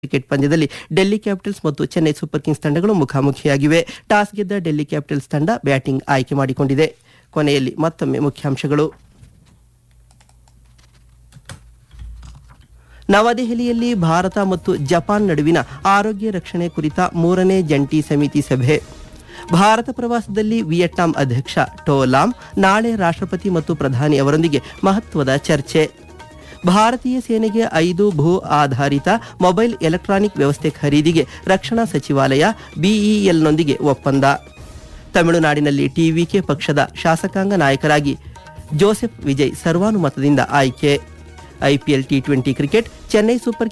cricket ಪಂದ್ಯದಲ್ಲಿ Delhi capitals ಮತ್ತು Chennai super Kings ತಂಡಗಳು ಮುಖಾಮುಖಿಯಾಗಿವೆ ಟಾಸ್ ಗೆದ್ದ ಡೆಲ್ಲಿ ಕ್ಯಾಪಿಟಲ್ಸ್ ತಂಡ ಬ್ಯಾಟಿಂಗ್ ಆಯ್ಕೆ ಮಾಡಿಕೊಂಡಿದೆ ಕೊನೆಯಲ್ಲಿ ಮತ್ತೊಮ್ಮೆ ಮುಖ್ಯಾಂಶಗಳು ನವದೆಹಲಿಯಲ್ಲಿ ಭಾರತ ಮತ್ತು ಜಪಾನ್ ನಡುವಿನ ಆರೋಗ್ಯ ರಕ್ಷಣೆ ಕುರಿತ ಮೂರನೇ ಜಂಟಿ ಸಮಿತಿ ಸಭೆ ಭಾರತ ಪ್ರವಾಸದಲ್ಲಿ ವಿಯೆಟ್ನಾಂ ಅಧ್ಯಕ್ಷ ಟೋಲಾಮ್ ನಾಳೆ ರಾಷ್ಟ್ರಪತಿ ಮತ್ತು ಪ್ರಧಾನಿ ಅವರೊಂದಿಗೆ ಮಹತ್ವದ ಚರ್ಚೆ ಭಾರತೀಯ ಸೇನೆಗೆ ಐದು ಭೂ ಆಧಾರಿತ ಮೊಬೈಲ್ ಎಲೆಕ್ಟ್ರಾನಿಕ್ ವ್ಯವಸ್ಥೆ ಖರೀದಿಗೆ ರಕ್ಷಣಾ ಸಚಿವಾಲಯ ಬಿಇಎಲ್ನೊಂದಿಗೆ ಒಪ್ಪಂದ ತಮಿಳುನಾಡಿನಲ್ಲಿ ಟಿವಿಕೆ ಪಕ್ಷದ ಶಾಸಕಾಂಗ ನಾಯಕರಾಗಿ ಜೋಸೆಫ್ ವಿಜಯ್ ಸರ್ವಾನುಮತದಿಂದ ಆಯ್ಕೆ IPL T twenty cricket Chennai super